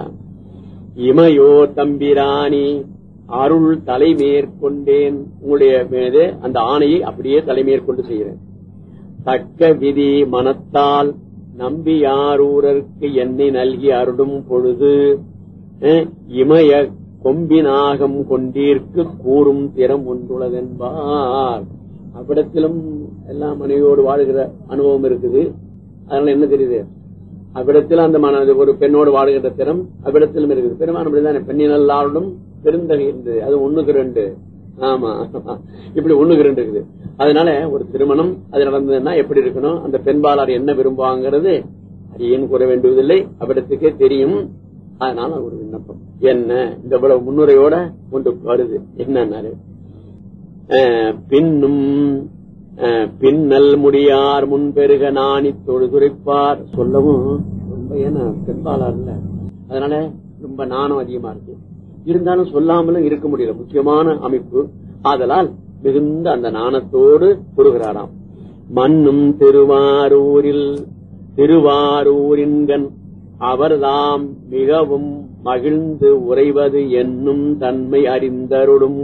இமையோ தம்பிராணி அருள் தலைமேற்கொண்டேன் உங்களுடைய மீது அந்த ஆணையை அப்படியே தலைமேற்கொண்டு செய்கிறேன் தக்க விதி மனத்தால் நம்பியாரூரருக்கு என்னை நல்கி அருளும் பொழுது அஹ், இமய கொம்பினாகம் கொண்டீர்க்கு கூறும் திறம் ஒன்றுள்ளதென்பார் அவ்விடத்திலும் எல்லா மனைவியோடு வாழ்கிற அனுபவம் இருக்குது அதனால என்ன தெரியுது அவ்விடத்தில் அந்த மன ஒரு பெண்ணோடு வாழுகின்ற திறம் அவ்விடத்திலும் இருக்குது பெருமான் அப்படிதானே பெண்ணினல்லாருடன் பெருந்தகை இருந்தது அது ஒண்ணுக்கு ரெண்டு ஆமா இப்படி ஒண்ணுக்கு ரெண்டு இருக்குது அதனால ஒரு திருமணம் அது நடந்ததுன்னா எப்படி இருக்கணும் அந்த பெண்பாளர் என்ன விரும்புவாங்கிறது அது ஏன் கூற வேண்டுவதில்லை அவ்விடத்துக்கே தெரியும் அதனால ஒரு விண்ணப்பம் என்ன இந்த இவ்வளவு முன்னுரையோட ஒன்று வருது என்னன்னாரு அஹ், பின்னும் அஹ், பின்னல் முடியார் முன்பெருக நாணி தொழுதுரைப்பார் சொல்லவும் ரொம்ப ஏன்னா பெண்பாளர் இல்ல அதனால ரொம்ப நாணம் அதிகமா இருக்கு இருந்தாலும் சொல்லாமலும் இருக்க முடியல முக்கியமான அமைப்பு ஆதலால் மிகுந்த அந்த நாணத்தோடு கூறுகிறாராம் மண்ணும் திருவாரூரில் திருவாரூரின்கண் அவர்தாம் மிகவும் மகிழ்ந்து உறைவது என்னும் தன்மை அறிந்தருடும்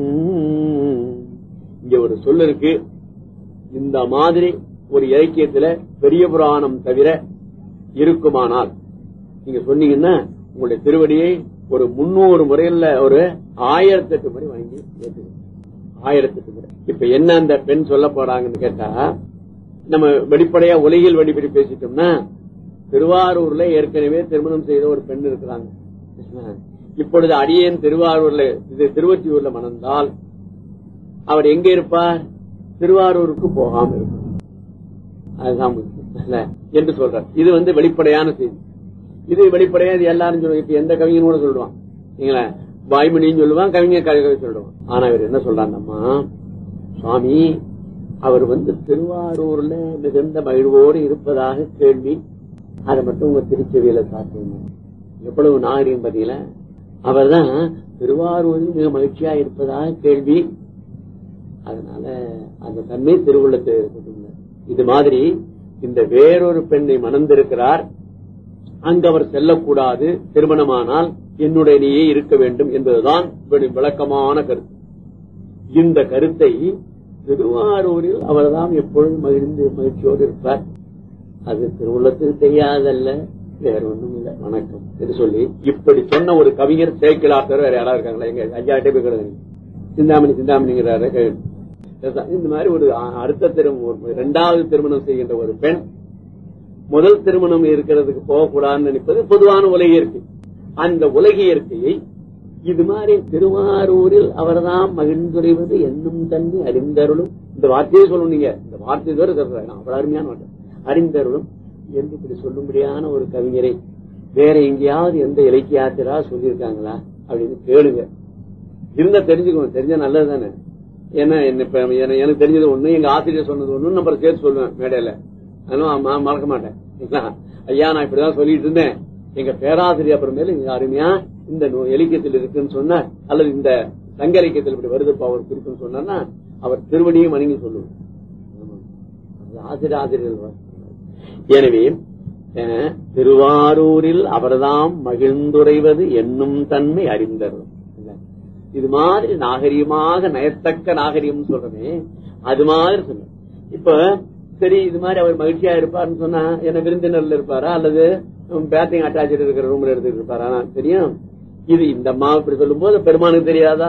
இங்க ஒரு சொல் இருக்கு இந்த மாதிரி ஒரு இலக்கியத்துல பெரிய புராணம் தவிர இருக்குமானால் நீங்க சொன்னீங்கன்னா உங்களுடைய திருவடியை ஒரு முன்னூறு முறையில ஒரு ஆயிரத்தி எட்டு முறை வாங்கி ஏற்றுக்கணும் ஆயிரத்தி எட்டு முறை இப்ப என்ன அந்த பெண் சொல்ல போறாங்கன்னு கேட்டா நம்ம வெளிப்படையா உலகில் வெளிப்படி பேசிட்டோம்னா திருவாரூர்ல ஏற்கனவே திருமணம் செய்த ஒரு பெண் இருக்கிறாங்க இப்பொழுது அடியேன் திருவாரூர்ல இது திருவொற்றியூர்ல மணந்தால் அவர் எங்க இருப்பார் திருவாரூருக்கு போகாம இருப்பார் அதுதான் முக்கியம் இல்ல? என்று சொல்றார் இது வந்து வெளிப்படையான செய்தி இது வெளிப்படையா இது எல்லாரும் சொல்லுவாங்க இப்ப எந்த கவிஞனும் கூட சொல்லுவான் நீங்களா வாய்மணியும் சொல்லுவான் கவிஞர் கவி சொல்லுவான் ஆனா இவர் என்ன சொல்றாங்கம்மா சுவாமி அவர் வந்து திருவாரூர்ல மிகுந்த மகிழ்வோடு இருப்பதாக கேள்வி அதை மட்டும் உங்க திருச்செவியில சாப்பிடணும் எவ்வளவு நாகரிகம் பாத்தீங்களா அவர்தான் திருவாரூரில் மிக மகிழ்ச்சியா இருப்பதாக கேள்வி அதனால அந்த தன்மை திருவுள்ளத்தை இருக்கட்டும் இது மாதிரி இந்த வேறொரு பெண்ணை மணந்திருக்கிறார் அங்கு அவர் செல்லக்கூடாது திருமணமானால் என்னுடனேயே இருக்க வேண்டும் என்பதுதான் இவருடைய விளக்கமான கருத்து இந்த கருத்தை திருவாரூரில் அவர்தான் எப்பொழுதும் மகிழ்ந்து மகிழ்ச்சியோடு இருப்பார் அது திருவுள்ளத்துக்கு தெரியாதல்ல வேற ஒண்ணும் இல்ல வணக்கம் என்று சொல்லி இப்படி சொன்ன ஒரு கவிஞர் சேக்கிலாத்தர் வேற யாரா இருக்காங்களா எங்க ஐயா கிட்டே போய் கிடக்கு சிந்தாமணி சிந்தாமணிங்கிறாரு இந்த மாதிரி ஒரு அ- அடுத்த திருமணம் ஒரு இரண்டாவது திருமணம் செய்கின்ற ஒரு பெண் முதல் திருமணம் இருக்கிறதுக்கு போகக்கூடாதுன்னு நினைப்பது பொதுவான உலக இயற்கை அந்த உலக இயற்கையை இது மாதிரி திருவாரூரில் அவர்தான் மகிழ்ந்துரைவது என்னும் தன்மை அறிந்தருளும் இந்த வார்த்தையை சொல்லணும் நீங்க இந்த வார்த்தை தவிர சொல்றேன் அவ்வளவு அருமையான வார்த்தை அறிந்தருளும் என்று இப்படி சொல்லும்படியான ஒரு கவிஞரை வேற எங்கேயாவது எந்த இலக்கியாத்திரா சொல்லியிருக்காங்களா அப்படின்னு கேளுங்க இருந்தா தெரிஞ்சுக்கணும் தெரிஞ்சா நல்லது தானே ஏன்னா என்ன இப்ப என- எனக்கு தெரிஞ்சது ஒண்ணு எங்க ஆசிரியர் சொன்னது ஒண்ணு நம்ம சேர்த்து சொல்லுவேன் மேடையில அதனால ம- மறக்க மாட்டேன் சரிங்களா? ஐயா நான் இப்படிதான் சொல்லிட்டு இருந்தேன் எங்க பேராசிரியர் அப்புறமேல இங்க அருமையா இந்த நூ- இலக்கியத்தில் இருக்குன்னு சொன்னார் அல்லது இந்த சங்க இலக்கியத்தில் இப்படி வருதுப்பா அவர் குறிப்புன்னு சொன்னார்னா அவர் திருவடியும் வணங்கி சொல்லுவோம் ஆமா. அது ஆசிரியர் ஆசிரியர் எனவே அஹ், திருவாரூரில் அவர்தாம் மகிழ்ந்துரைவது என்னும் தன்மை அறிந்தரும் இது மாதிரி நாகரிகமாக நயத்தக்க நாகரிகம் சொல்றமே அது மாதிரி சொன்ன இப்ப சரி இது மாதிரி அவர் மகிழ்ச்சியா இருப்பாருன்னு சொன்னா என்ன விருந்தினர்ல இருப்பாரா அல்லது பேட்டிங் அட்டாச் இருக்கிற ரூம்ல எடுத்துட்டு இருப்பாரா தெரியும் இது இந்த அம்மா இப்படி சொல்லும் போது பெருமானுக்கு தெரியாதா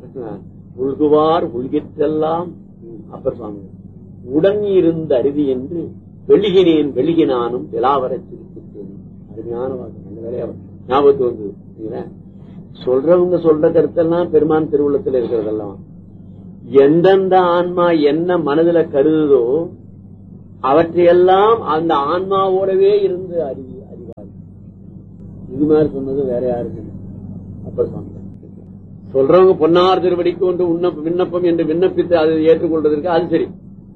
உள்குவார் உள்கிற்றெல்லாம் அப்பர் சுவாமி உடன் இருந்த அருவி என்று வெளிகினேன் வெளிகினானும் விலாவரச் சிரிப்பித்தேன் அருமையான வாக்கு நல்ல வேலையா ஞாபகத்து வந்து சரிங்களா? சொல்றவங்க சொல்ற கருத்தெல்லாம் பெருமான் திருவுள்ளத்தில் இருக்கிறதெல்லாம் எந்தெந்த ஆன்மா என்ன மனதுல கருதுதோ அவற்றையெல்லாம் அந்த ஆன்மாவோடவே இருந்து அறிவி அறிவார் இது மாதிரி சொன்னது வேற யாருங்க அப்ப சொன்ன சொல்றவங்க பொன்னார் திருவடிக்கு ஒன்று உண்ணப்ப- விண்ணப்பம் என்று விண்ணப்பித்து அதை ஏற்றுக்கொள்வதற்கு அது சரி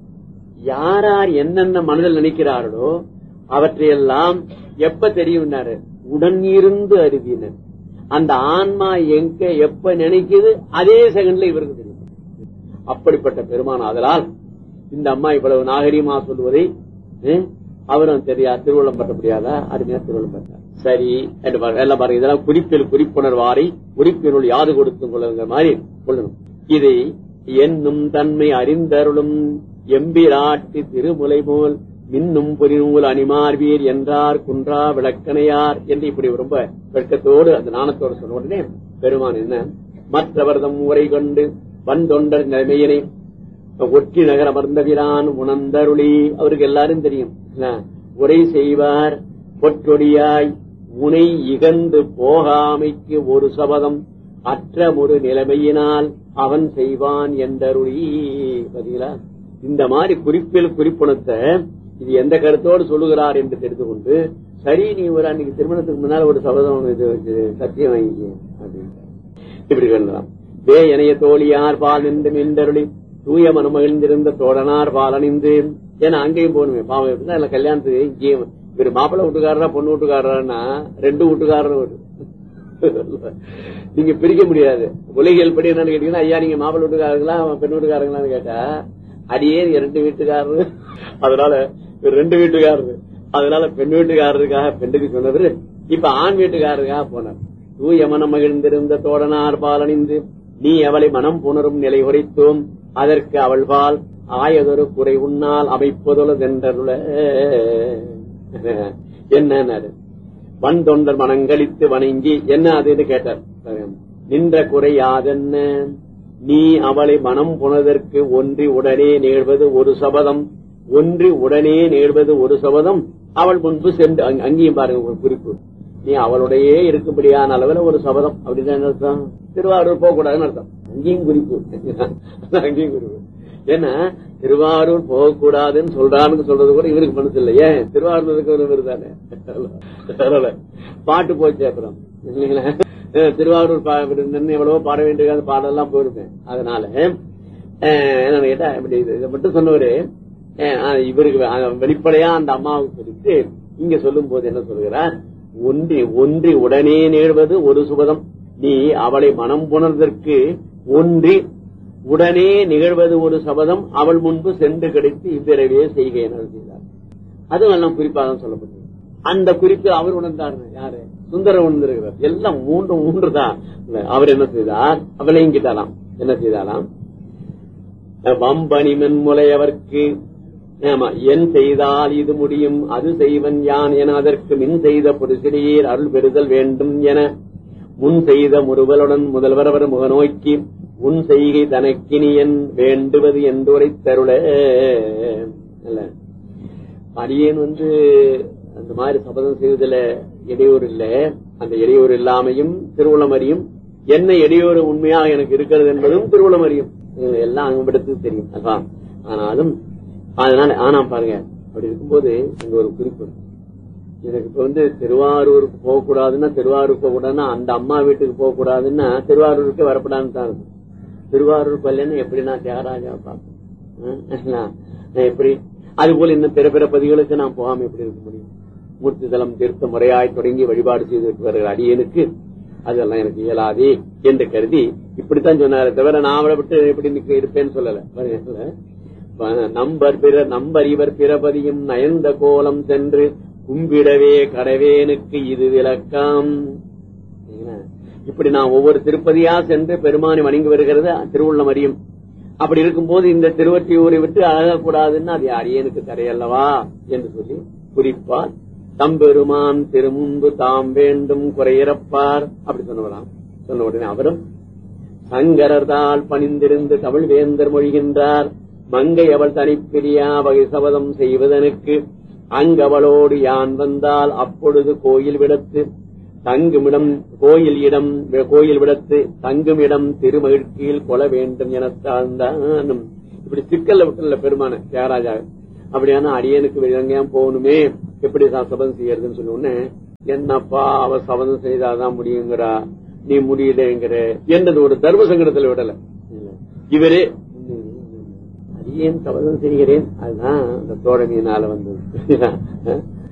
யார் யார் என்னென்ன மனதில் நினைக்கிறார்களோ அவற்றையெல்லாம் எப்ப தெரியும்னாரு உடன் இருந்து அறிவினர் அந்த ஆன்மா எங்க எப்ப நினைக்குது அதே செகண்ட்ல இவருக்கு தெரியும் அப்படிப்பட்ட பெருமான் ஆதலால் இந்த அம்மா இவ்வளவு நாகரிகமா சொல்லுவதை அஹ், அவரும் தெரியா திருவள்ளம் பட்ட முடியாதா அருமையா திருவள்ளம் பட்டார் சரி என்று பாருங்க. எல்லாம் பாருங்க இதெல்லாம் குறிப்பில் குறிப்புணர்வாரை குறிப்பினுள் யாது கொடுத்தும் கொள்ளுங்கிற மாதிரி கொள்ளணும் இதை என்னும் தன்மை அறிந்தருளும் எம்பிராட்டி திருமுலை போல் மின்னும் பொறிநூல் அணிமார்வீர் என்றார் குன்றா விளக்கணையார் என்று இப்படி ரொம்ப வெட்கத்தோடு அந்த நாணத்தோடு சொன்ன உடனே பெருமான் என்ன மற்றவர்தம் உரை கொண்டு வந்தொண்டர் நிலைமையினை ஒற்றி நகர் அமர்ந்தவிரான் உணர்ந்தருளி அவருக்கு எல்லாரும் தெரியும் என்ன? உரை செய்வார் பொற்றொடியாய் உனை இகந்து போகாமைக்கு ஒரு சபதம் அற்ற ஒரு நிலைமையினால் அவன் செய்வான் என்றருளி பாத்தீங்களா இந்த மாதிரி குறிப்பில் குறிப்புணத்தை இது எந்த கருத்தோடு சொல்லுகிறார் என்று தெரிந்து கொண்டு சரி நீ ஒரு அன்னைக்கு திருமணத்துக்கு முன்னால் ஒரு சபதம் இது வச்சு சத்தியம் வாங்கிக்க அப்படின்னு இப்படி சொல்லலாம் வே இணைய தோழியார் பால் நின்று மின்றருளி தூய மனமகிழ்ந்திருந்த தோழனார் பால் அணிந்து ஏன்னா அங்கேயும் போகணுமே பாவம் எப்படின்னா இல்ல கல்யாணத்துக்கு இங்கேயும் இவர் மாப்பிள்ளை வீட்டுக்காரரா பொண்ணு வீட்டுக்காரரான்னா ரெண்டு வீட்டுக்காரரும் ஒரு நீங்க பிரிக்க முடியாது உலகியல் படி என்னன்னு கேட்டீங்கன்னா ஐயா நீங்க மாப்பிள்ளை வீட்டுக்காரங்களா பெண் வீட்டுக்காரங்களான்னு கேட்டா அடியே ரெண்டு வீட்டுக்காரரு அதனால இவர் ரெண்டு வீட்டுக்காரரு அதனால பெண் வீட்டுக்காரருக்காக பெண்ணுக்கு சொன்னவர் இப்ப ஆண் வீட்டுக்காரருக்காக போனார் தூய மனம் மகிழ்ந்திருந்த தோழனார் பால் அணிந்து நீ அவளை மனம் புணரும் நிலை உரைத்தோம் அதற்கு அவள் பால் ஆயதொரு குறை உன்னால் அமைப்பதொழுதென்றருள என்ன வன் தொண்டர் மனங்களித்து வணங்கி என்ன அதுன்னு கேட்டார் நின்ற குறை யாதென்ன நீ அவளை மனம் புணதற்கு ஒன்றி உடனே நிகழ்வது ஒரு சபதம் ஒன்றி உடனே நிகழ்வது ஒரு சபதம் அவள் முன்பு சென்று அங்க- அங்கேயும் பாருங்க ஒரு குறிப்பு நீ அவளுடையே இருக்கும்படியான அளவுல ஒரு சபதம் அப்படின்னு என்ன அர்த்தம் திருவாரூர் போக கூடாதுன்னு அர்த்தம் அங்கேயும் குறிப்பு அங்கேயும் குறிப்பு ஏன்னா திருவாரூர் போகக்கூடாதுன்னு சொல்றான்னு சொல்றது கூட இவருக்கு மனசு இல்லை ஏன் திருவாரூருக்கு ஒரு தானே அதனால பாட்டு போச்சு அப்புறம் இல்லைங்களா அஹ் திருவாரூர் பா- இப்படி நின்னு எவ்வளவோ பாட வேண்டிய அந்த பாடலாம் போயிருப்பேன் அதனால அஹ் என்னன்னு கேட்டா இப்படி இது- இதை மட்டும் சொன்னவரு அஹ் அஹ் இவருக்கு அஹ் வெளிப்படையா அந்த அம்மாவுக்கு சொல்லிட்டு இங்க சொல்லும் போது என்ன சொல்கிறார் ஒன்றி ஒன்றி உடனே நேர்வது ஒரு சுபதம் நீ அவளை மனம் புணர்வதற்கு ஒன்றி உடனே நிகழ்வது ஒரு சபதம் அவள் முன்பு சென்று கிடைத்து இவ்விரவே செய்க என செய்தார் அதுவும் எல்லாம் குறிப்பாக தான் சொல்லப்பட்டது அந்த குறிப்பு அவர் உணர்ந்தார் யாரு சுந்தரம் உணர்ந்திருக்கிறார் எல்லாம் மூன்று மூன்று தான் அவர் என்ன செய்தார் அவளையும் கிட்டாலாம் என்ன செய்தாலாம் வம்பனி மென்முலையவர்க்கு ஆமா என் செய்தால் இது முடியும் அது செய்வன் யான் என அதற்கு மின் செய்த புரிசிறியீர் அருள் பெறுதல் வேண்டும் என முன் செய்த முறுவலுடன் முதல்வர் அவர் முகநோக்கி உன் செய்கை தனக்கினியன் வேண்டுவது என்றுரை தருள இல்ல அடியேன் வந்து அந்த மாதிரி சபதம் செய்வதில் இடையூறு இல்ல அந்த இடையூறு இல்லாமையும் திருவுளம் அறியும் என்ன இடையூறு உண்மையாக எனக்கு இருக்கிறது என்பதும் திருவுளம் அறியும் இது எல்லாம் அங்கப்படுத்து தெரியும் அல்லவா ஆனாலும் அதனால ஆனா பாருங்க அப்படி இருக்கும்போது இங்க ஒரு குறிப்பு இருக்கு. எனக்கு இப்ப வந்து திருவாரூருக்கு போக கூடாதுன்னா திருவாரூர் போக கூடாதுன்னா அந்த அம்மா வீட்டுக்கு போக கூடாதுன்னா திருவாரூருக்கு வரப்படாதுன்னு தான் இருக்கும் திருவாரூர் பள்ளின்னு எப்படி நான் தியாகராஜா பார்ப்பேன் நான் எப்படி அது போல இன்னும் பிற பிற பதிகளுக்கு நான் போகாம எப்படி இருக்க முடியும் மூர்த்தி தலம் தீர்த்த முறையாய் தொடங்கி வழிபாடு செய்து வருகிற அடியனுக்கு அதெல்லாம் எனக்கு இயலாதே என்று கருதி இப்படித்தான் சொன்னாரே தவிர நான் அவளை விட்டு எப்படி நிக்க இருப்பேன்னு சொல்லல பாருங்க. நம்பர் பிற நம்பர் இவர் பிறபதியும் நயந்த கோலம் சென்று கும்பிடவே கடவேனுக்கு இது விளக்கம் சரிங்களா? இப்படி நான் ஒவ்வொரு திருப்பதியா சென்று பெருமானை வணங்கி வருகிறது திருவுள்ளம் அறியும் அப்படி இருக்கும்போது இந்த திருவற்றியூரை விட்டு அழகக்கூடாதுன்னு அது அடியனுக்கு தரையல்லவா என்று சொல்லி குறிப்பார் தம்பெருமான் திருமுன்பு தாம் வேண்டும் குறையிறப்பார் அப்படி சொன்னவராம் சொன்ன உடனே அவரும் சங்கரர்தால் பணிந்திருந்து தமிழ் வேந்தர் மொழிகின்றார் மங்கை அவள் தனிப்பிரியா வகை சபதம் செய்வதனுக்கு அங்கவளோடு யான் வந்தால் அப்பொழுது கோயில் விடத்து தங்குமிடம் கோயில் இடம் கோயில் விடத்து தங்கும் இடம் திருமகிழ்ச்சியில் கொல வேண்டும் என தாழ்ந்தானும் இப்படி சிக்கல்ல விட்டுல பெருமான தியாகராஜா அப்படியான அடியனுக்கு வெளியங்கேயும் போகணுமே எப்படி ச- சபதம் செய்யறதுன்னு சொன்ன உடனே என்னப்பா அவ சபதம் செய்தாதான் முடியுங்கிறா நீ முடியலங்கிற என்றது ஒரு தர்ம சங்கடத்துல விடல இவரே அடியேன் சபதம் செய்கிறேன் அதுதான் அந்த தோழமையினால வந்தது